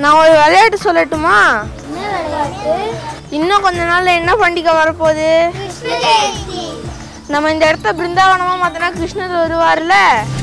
நான் ஒரு விளையாட்டு சொல்லட்டுமா இன்னும் கொஞ்ச நாள்ல என்ன பண்டிகை வரப்போகுது நம்ம இந்த இடத்த பிருந்தாவனமா மாத்தினா கிருஷ்ணர் வருவார்ல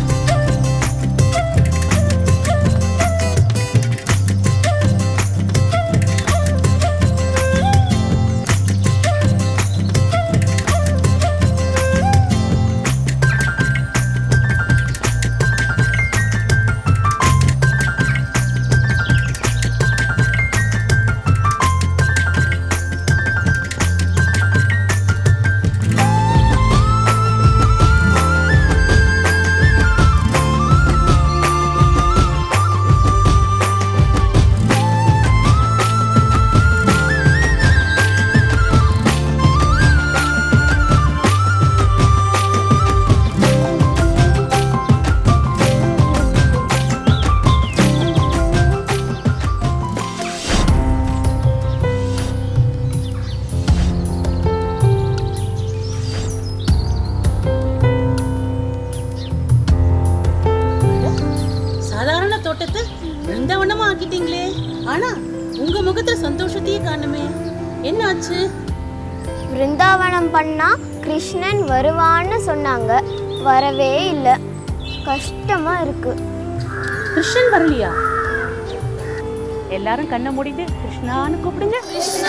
சாதாரண தோட்டத்தை பிருந்தாவனமா ஆக்கிட்டீங்களே ஆனா உங்க முகத்துல சந்தோஷத்தையே காணுமே என்ன ஆச்சு பிருந்தாவனம் பண்ணா கிருஷ்ணன் வருவான்னு சொன்னாங்க வரவே இல்லை கஷ்டமா இருக்கு கிருஷ்ணன் வரலையா எல்லாரும் கண்ணை மூடிட்டு கிருஷ்ணான்னு கூப்பிடுங்க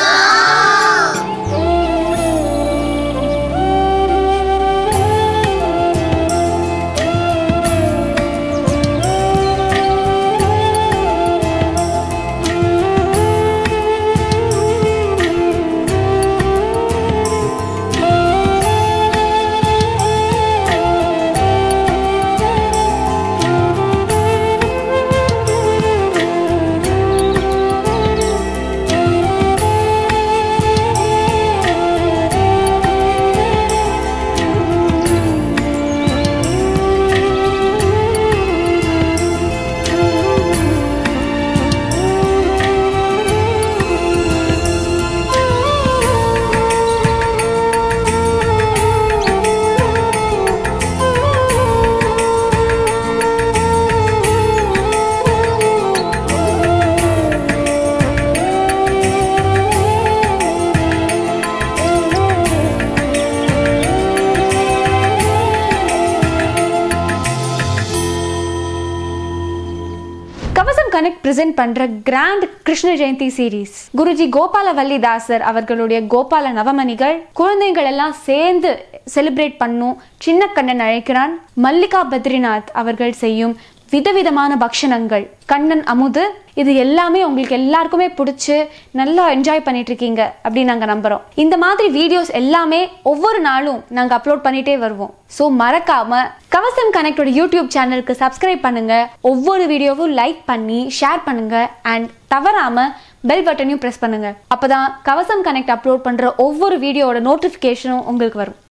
கவசம் கனெக்ட் பிரசன்ட் பண்ற கிராண்ட் கிருஷ்ண ஜெயந்தி சீரீஸ் குருஜி கோபாலவல்லி தாசர் அவர்களுடைய கோபால நவமணிகள் குழந்தைகள் எல்லாம் சேர்ந்து செலிப்ரேட் பண்ணும் சின்ன கண்ணன் அழைக்கிறான் மல்லிகா பத்ரிநாத் அவர்கள் செய்யும் விதவிதமான பக்ஷணங்கள் கண்ணன் அமுது இது எல்லாமே உங்களுக்கு எல்லாருக்குமே பிடிச்சி நல்லா என்ஜாய் பண்ணிட்டு இருக்கீங்க அப்படின்னு நாங்கள் நம்புறோம் இந்த மாதிரி வீடியோஸ் எல்லாமே ஒவ்வொரு நாளும் நாங்கள் அப்லோட் பண்ணிட்டே வருவோம் ஸோ மறக்காம கவசம் கனெக்டோட யூடியூப் சேனலுக்கு சப்ஸ்கிரைப் பண்ணுங்க ஒவ்வொரு வீடியோவும் லைக் பண்ணி ஷேர் பண்ணுங்க அண்ட் தவறாம பெல் பட்டனையும் ப்ரெஸ் பண்ணுங்க அப்பதான் கவசம் கனெக்ட் அப்லோட் பண்ற ஒவ்வொரு வீடியோவோட நோட்டிஃபிகேஷனும் உங்களுக்கு வரும்